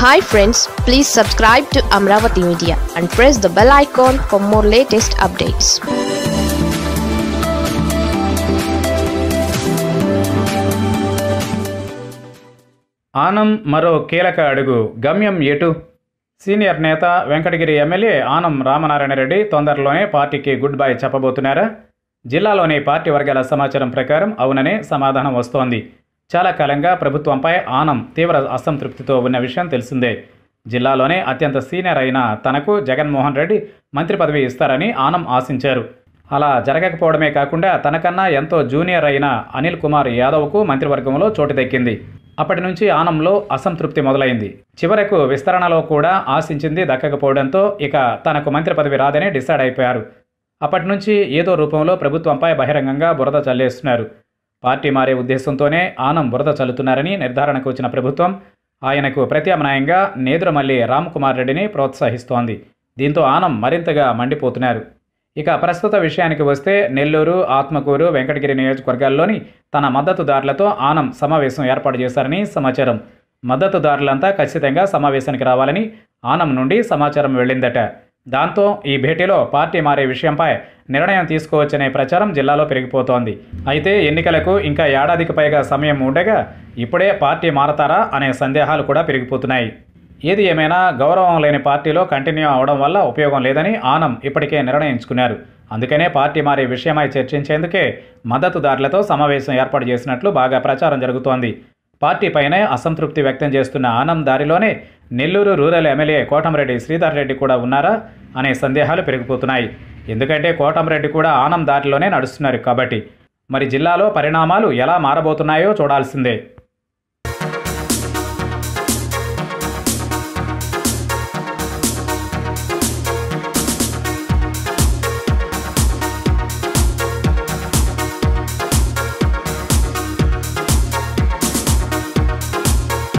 hi friends please subscribe to Amaravati media and press the bell icon for more latest updates Anam మరో కీలక అడుగు గమ్యం ఎటు సీనియర్ నేత వెంకటగిరి ఎమ్మెల్యే ఆనం రామనారాయణ రెడ్డి తొందరలోనే పార్టీకి గుడ్ బై చెప్పబోతున్నారా జిల్లాలోని పార్టీ వర్గాల సమాచారం ప్రకారం అవుననే సమాధానం వస్తోంది చాలా కాలంగా ప్రభుత్వంపై ఆనం తీవ్ర అసంతృప్తితో ఉన్న విషయం తెలిసిందే జిల్లాలోనే అత్యంత సీనియర్ అయిన తనకు జగన్మోహన్ రెడ్డి మంత్రి పదవి ఇస్తారని ఆనం ఆశించారు అలా జరగకపోవడమే కాకుండా తనకన్నా ఎంతో జూనియర్ అయిన అనిల్ కుమార్ యాదవ్కు మంత్రివర్గంలో చోటు దక్కింది అప్పటి నుంచి ఆనంలో అసంతృప్తి మొదలైంది చివరకు విస్తరణలో కూడా ఆశించింది దక్కకపోవడంతో ఇక తనకు మంత్రి పదవి రాదని డిసైడ్ అయిపోయారు అప్పటి నుంచి ఏదో రూపంలో ప్రభుత్వంపై బహిరంగంగా బురద చల్లేస్తున్నారు పార్టీ మారే ఉద్దేశంతోనే ఆనం బురద చల్లుతున్నారని నిర్ధారణకు వచ్చిన ప్రభుత్వం ఆయనకు ప్రత్యామ్నాయంగా నేదురమల్లి రామ్కుమార్ రెడ్డిని ప్రోత్సహిస్తోంది దీంతో ఆనం మరింతగా మండిపోతున్నారు ఇక ప్రస్తుత విషయానికి వస్తే నెల్లూరు ఆత్మకూరు వెంకటగిరి నియోజకవర్గాల్లోని తన మద్దతుదారులతో ఆనం సమావేశం ఏర్పాటు చేశారని సమాచారం మద్దతుదారులంతా ఖచ్చితంగా సమావేశానికి రావాలని ఆనం నుండి సమాచారం వెళ్ళిందట దాంతో ఈ భేటీలో పార్టీ మారే విషయంపై నిర్ణయం తీసుకోవచ్చనే ప్రచారం జిల్లాలో పెరిగిపోతోంది అయితే ఎన్నికలకు ఇంకా ఏడాదికి పైగా సమయం ఉండగా ఇప్పుడే పార్టీ మారతారా అనే సందేహాలు కూడా పెరిగిపోతున్నాయి ఏది ఏమైనా గౌరవం లేని పార్టీలో కంటిన్యూ అవడం వల్ల ఉపయోగం లేదని ఆనం ఇప్పటికే నిర్ణయించుకున్నారు అందుకనే పార్టీ మారే విషయమై చర్చించేందుకే మద్దతుదారులతో సమావేశం ఏర్పాటు చేసినట్లు బాగా ప్రచారం జరుగుతోంది పార్టీపైనే అసంతృప్తి వ్యక్తం చేస్తున్న ఆనం దారిలోనే నెల్లూరు రూరల్ ఎమ్మెల్యే కోటంరెడ్డి శ్రీధర్ రెడ్డి కూడా ఉన్నారా అనే సందేహాలు పెరిగిపోతున్నాయి ఎందుకంటే కోటంరెడ్డి కూడా ఆనం దారిలోనే నడుస్తున్నారు కాబట్టి మరి జిల్లాలో పరిణామాలు ఎలా మారబోతున్నాయో చూడాల్సిందే